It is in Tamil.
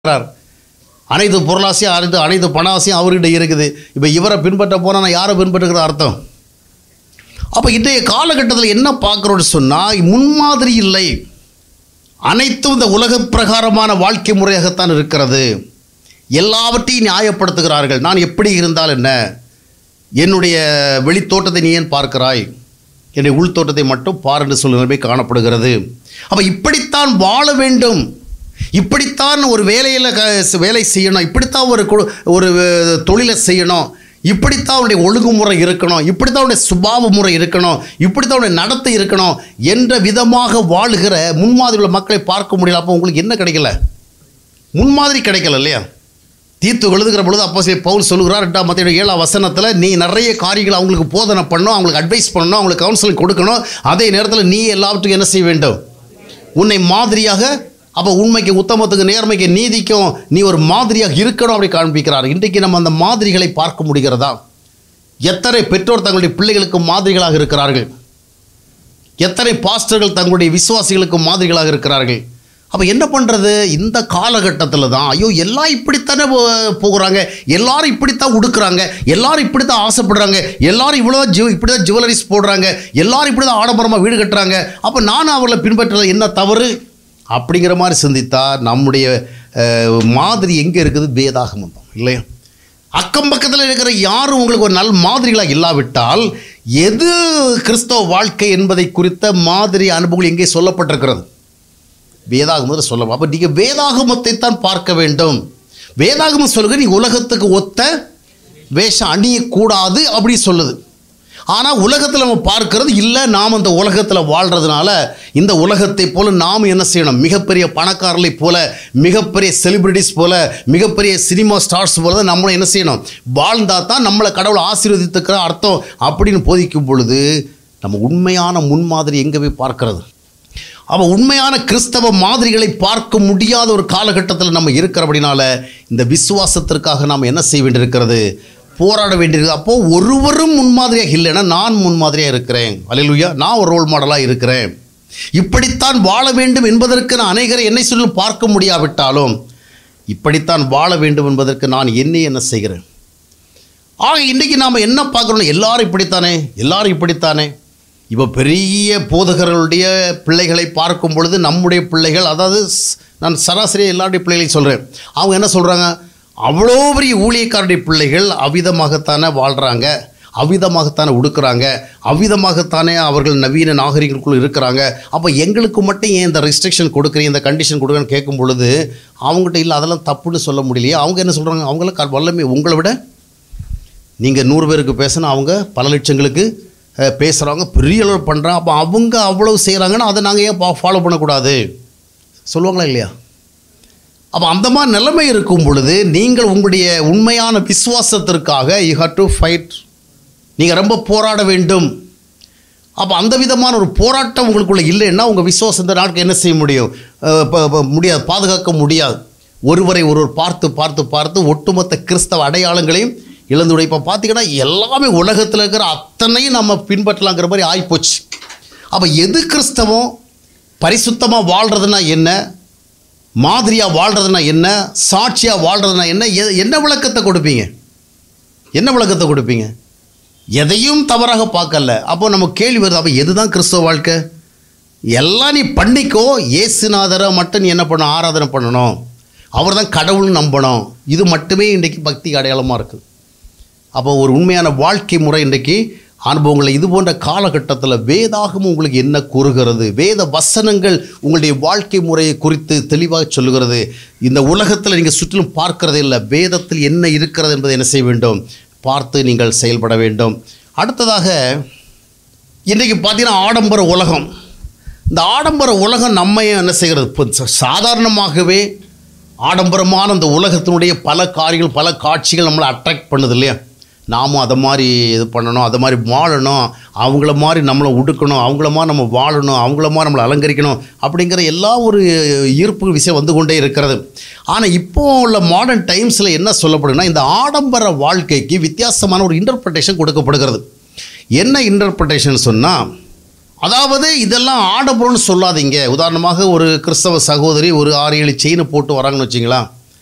இருக்கிறார் அனைத்து பொருளாசையும் அனைத்து அனைத்து பண ஆசையும் அவர்கிட்ட இருக்குது இப்போ இவரை பின்பற்ற போனால் நான் யாரை பின்பற்றுகிற அர்த்தம் அப்போ இன்றைய காலகட்டத்தில் என்ன பார்க்குறோன்னு சொன்னால் முன்மாதிரி இல்லை அனைத்தும் இந்த உலக பிரகாரமான வாழ்க்கை முறையாகத்தான் இருக்கிறது எல்லாவற்றையும் நியாயப்படுத்துகிறார்கள் நான் எப்படி இருந்தால் என்ன என்னுடைய வெளித்தோட்டத்தை நீ ஏன் பார்க்கிறாய் என்னுடைய உள்தோட்டத்தை மட்டும் பார் என்று சொல்லும் நிலைமை காணப்படுகிறது அப்போ இப்படித்தான் வாழ வேண்டும் இப்படித்தான் ஒரு வேலையில் க வேலை செய்யணும் இப்படித்தான் ஒரு கு- ஒரு அஹ், தொழிலை செய்யணும் இப்படித்தான் அவனுடைய ஒழுங்குமுறை இருக்கணும் இப்படித்தான் அவனுடைய சுபாவ முறை இருக்கணும் இப்படித்தான் அவனுடைய நடத்தை இருக்கணும் என்ற விதமாக வாழுகிற முன்மாதிரி உள்ள மக்களை பார்க்க முடியல அப்போ உங்களுக்கு என்ன கிடைக்கல முன்மாதிரி கிடைக்கல இல்லையா தீர்த்து எழுதுகிற பொழுது அப்போ பவுல் சொல்லுகிறார் ரெண்டாம் மத்திய ஏழாம் வசனத்தில் நீ நிறைய காரியங்கள் அவங்களுக்கு போதனை பண்ணணும் அவங்களுக்கு அட்வைஸ் பண்ணணும் அவங்களுக்கு கவுன்சிலிங் கொடுக்கணும் அதே நேரத்தில் நீ எல்லாவற்றுக்கும் என்ன செய்ய வேண்டும் உன்னை மாதிரியாக அப்போ உண்மைக்கு உத்தமத்துக்கு நேர்மைக்கு நீதிக்கும் நீ ஒரு மாதிரியாக இருக்கணும் அப்படி காண்பிக்கிறார் இன்றைக்கு நம்ம அந்த மாதிரிகளை பார்க்க முடிகிறதா எத்தனை பெற்றோர் தங்களுடைய பிள்ளைகளுக்கு மாதிரிகளாக இருக்கிறார்கள் எத்தனை பாஸ்டர்கள் தங்களுடைய விசுவாசிகளுக்கு மாதிரிகளாக இருக்கிறார்கள் அப்போ என்ன பண்ணுறது இந்த காலகட்டத்தில் தான் ஐயோ எல்லாம் இப்படித்தானே போ- போகிறாங்க எல்லாரும் இப்படித்தான் உடுக்குறாங்க எல்லாரும் இப்படி தான் ஆசைப்படுறாங்க எல்லாரும் இவ்வளோ ஜிவ் இப்படி தான் ஜுவல்லரிஸ் போடுறாங்க எல்லாரும் இப்படி தான் ஆடம்பரமாக வீடு கட்டுறாங்க அப்போ நானும் அவர்களை பின்பற்றுறது என்ன தவறு அப்படிங்கிற மாதிரி சிந்தித்தா நம்முடைய அஹ், மாதிரி எங்கே இருக்குது வேதாகமம் தான் இல்லையா அக்கம் பக்கத்தில் இருக்கிற யாரும் உங்களுக்கு ஒரு நல் மாதிரிகளாக இல்லாவிட்டால் எது கிறிஸ்தவ வாழ்க்கை என்பதை குறித்த மாதிரி அனுபவங்கள் எங்கே சொல்லப்பட்டிருக்கிறது வேதாகமத்தில் சொல்ல அப்போ நீங்கள் வேதாகமத்தை தான் பார்க்க வேண்டும் வேதாகமம் சொல்லுங்க நீ உலகத்துக்கு ஒத்த வேஷம் அணியக்கூடாது அப்படி சொல்லுது ஆனால் உலகத்தில் நம்ம பார்க்கிறது இல்லை நாம் அந்த உலகத்தில் வாழ்கிறதுனால இந்த உலகத்தை போல நாம் என்ன செய்யணும் மிகப்பெரிய பணக்காரர்களை போல மிகப்பெரிய செலிபிரிட்டிஸ் போல மிகப்பெரிய சினிமா ஸ்டார்ஸ் போல தான் நம்மளை என்ன செய்யணும் வாழ்ந்தா தான் நம்மளை கடவுள் ஆசீர்வதித்துக்கிற அர்த்தம் அப்படின்னு போதிக்கும் பொழுது நம்ம உண்மையான முன்மாதிரி எங்கே போய் பார்க்கிறது அவன் உண்மையான கிறிஸ்தவ மாதிரிகளை பார்க்க முடியாத ஒரு காலகட்டத்தில் நம்ம இருக்கிறபடினால இந்த விசுவாசத்திற்காக நாம் என்ன செய்ய வேண்டியிருக்கிறது போராட வேண்டியிருக்கு அப்போது ஒருவரும் முன்மாதிரியாக இல்லைன்னா நான் முன்மாதிரியாக இருக்கிறேன் அலையிலுயா நான் ஒரு ரோல் மாடலாக இருக்கிறேன் இப்படித்தான் வாழ வேண்டும் என்பதற்கு நான் அநேகரை என்னை சொல்லி பார்க்க முடியாவிட்டாலும் இப்படித்தான் வாழ வேண்டும் என்பதற்கு நான் என்னை என்ன செய்கிறேன் ஆக இன்றைக்கி நாம் என்ன பார்க்குறோம் எல்லாரும் இப்படித்தானே எல்லாரும் இப்படித்தானே இப்போ பெரிய போதகர்களுடைய பிள்ளைகளை பார்க்கும் பொழுது நம்முடைய பிள்ளைகள் அதாவது ஸ்- நான் சராசரியாக எல்லாருடைய பிள்ளைகளையும் சொல்கிறேன் அவங்க என்ன சொல்கிறாங்க அவ்வளோ பெரிய ஊழியக்காரருடைய பிள்ளைகள் அவ்விதமாகத்தானே வாழ்கிறாங்க அவ்விதமாகத்தானே உடுக்குறாங்க அவ்விதமாகத்தானே அவர்கள் நவீன நாகரிகங்களுக்குள் இருக்கிறாங்க அப்போ எங்களுக்கு மட்டும் ஏன் இந்த ரெஸ்ட்ரிக்ஷன் கொடுக்குறீங்க இந்த கண்டிஷன் கொடுக்குறேன்னு கேட்கும் பொழுது அவங்ககிட்ட இல்லை அதெல்லாம் தப்புன்னு சொல்ல முடியலையே அவங்க என்ன சொல்கிறாங்க அவங்களாம் க- வல்லமை உங்களை விட நீங்கள் நூறு பேருக்கு பேசினா அவங்க பல லட்சங்களுக்கு பேசுகிறவங்க பெரிய அளவு பண்ணுறாங்க அப்போ அவங்க அவ்வளவு செய்கிறாங்கன்னா அதை நாங்கள் ஏன் ஃபாலோ பண்ணக்கூடாது சொல்லுவாங்களா இல்லையா அப்போ அந்த மாதிரி நிலைமை இருக்கும் பொழுது நீங்கள் உங்களுடைய உண்மையான விசுவாசத்திற்காக யூ ஹவ் டு ஃபைட் நீங்கள் ரொம்ப போராட வேண்டும் அப்போ அந்த விதமான ஒரு போராட்டம் உங்களுக்குள்ள இல்லைன்னா உங்கள் விசுவாசம் இந்த நாட்கள் என்ன செய்ய முடியும் அஹ் ப- ப- முடியாது பாதுகாக்க முடியாது ஒருவரை ஒருவர் பார்த்து பார்த்து பார்த்து ஒட்டுமொத்த கிறிஸ்தவ அடையாளங்களையும் இழந்து விடும் இப்போ பார்த்தீங்கன்னா எல்லாமே உலகத்தில் இருக்கிற அத்தனையும் நம்ம பின்பற்றலாங்கிற மாதிரி ஆகிப்போச்சு அப்போ எது கிறிஸ்தவம் பரிசுத்தமாக வாழ்கிறதுனா என்ன மாதிரியாக வாழ்கிறதுனா என்ன சாட்சியாக வாழ்கிறதுனா என்ன எ- என்ன விளக்கத்தை கொடுப்பீங்க என்ன விளக்கத்தை கொடுப்பீங்க எதையும் தவறாக பார்க்கல அப்போ நம்ம கேள்வி வருது அப்போ எதுதான் கிறிஸ்தவ வாழ்க்கை எல்லாம் நீ பண்ணிக்கோ இயேசுநாதரை மட்டும் நீ என்ன பண்ணணும் ஆராதனை பண்ணணும் அவர் தான் கடவுள்னு நம்பணும் இது மட்டுமே இன்றைக்கு பக்தி அடையாளமாக இருக்குது அப்போ ஒரு உண்மையான வாழ்க்கை முறை இன்றைக்கு அனுபவங்களை இது போன்ற காலகட்டத்தில் வேதாகமும் உங்களுக்கு என்ன கூறுகிறது வேத வசனங்கள் உங்களுடைய வாழ்க்கை முறையை குறித்து தெளிவாக சொல்லுகிறது இந்த உலகத்தில் நீங்கள் சுற்றிலும் பார்க்கறதே இல்லை வேதத்தில் என்ன இருக்கிறது என்பதை என்ன செய்ய வேண்டும் பார்த்து நீங்கள் செயல்பட வேண்டும் அடுத்ததாக இன்றைக்கு பார்த்தீங்கன்னா ஆடம்பர உலகம் இந்த ஆடம்பர உலகம் நம்மையும் என்ன செய்கிறது இப்போ ச- சாதாரணமாகவே ஆடம்பரமான இந்த உலகத்தினுடைய பல காரியங்கள் பல காட்சிகள் நம்மளை அட்ராக்ட் பண்ணுது இல்லையா நாமும் அதை மாதிரி இது பண்ணணும் அதை மாதிரி வாழணும் அவங்கள மாதிரி நம்மளை உடுக்கணும் அவங்கள மாதிரி நம்ம வாழணும் அவங்கள மாதிரி நம்மளை அலங்கரிக்கணும் அப்படிங்கிற எல்லா ஒரு ஈர்ப்பு விஷயம் வந்து கொண்டே இருக்கிறது ஆனால் இப்போ உள்ள மாடர்ன் டைம்ஸில் என்ன சொல்லப்படுதுன்னா இந்த ஆடம்பர வாழ்க்கைக்கு வித்தியாசமான ஒரு இன்டர்பிரிட்டேஷன் கொடுக்கப்படுகிறது என்ன இன்டர்பிரிட்டேஷன் சொன்னால் அதாவது இதெல்லாம் ஆடம்பரம்னு சொல்லாதீங்க உதாரணமாக ஒரு கிறிஸ்தவ சகோதரி ஒரு ஆறு ஏழு செயினை போட்டு வராங்கன்னு வச்சிங்களா